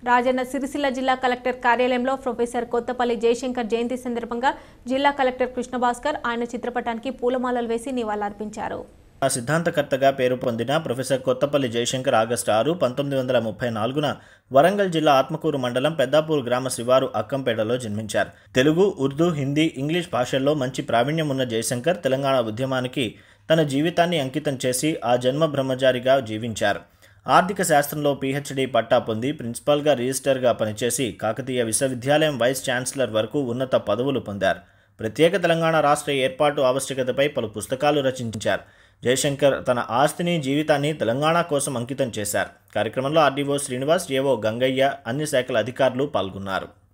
రాజన్న సిరిసిల్ల జిల్లా కలెక్టర్ కార్యాలయంలో ప్రొఫెసర్ కొత్తపల్లి జయశంకర్ జయంతి సందర్భంగా జిల్లా కలెక్టర్ కృష్ణభాస్కర్ ఆయన చిత్రపటానికి పూలమాలలు వేసి నివాళులర్పించారు ఆ సిద్ధాంతకర్తగా పేరు పొందిన ప్రొఫెసర్ కొత్తపల్లి జయశంకర్ ఆగస్టు ఆరు పంతొమ్మిది వందల ముప్పై నాలుగున వరంగల్ జిల్లా ఆత్మకూరు మండలం పెద్దాపూర్ గ్రామ శివారు అక్కంపేటలో జన్మించారు తెలుగు ఉర్దూ హిందీ ఇంగ్లీష్ భాషల్లో మంచి ప్రావీణ్యం ఉన్న జయశంకర్ తెలంగాణ ఉద్యమానికి తన జీవితాన్ని అంకితం చేసి ఆ జన్మ బ్రహ్మచారిగా జీవించారు ఆర్థిక శాస్త్రంలో పీహెచ్డీ పట్టా పొంది ప్రిన్సిపాల్గా రిజిస్టర్గా పనిచేసి కాకతీయ విశ్వవిద్యాలయం వైస్ ఛాన్సలర్ వరకు ఉన్నత పదవులు పొందారు ప్రత్యేక తెలంగాణ రాష్ట్ర ఏర్పాటు ఆవశ్యకతపై పలు పుస్తకాలు రచించారు జయశంకర్ తన ఆస్తిని జీవితాన్ని తెలంగాణ కోసం అంకితం చేశారు కార్యక్రమంలో ఆర్డీఓ శ్రీనివాస్ ఏవో గంగయ్య అన్ని శాఖల అధికారులు పాల్గొన్నారు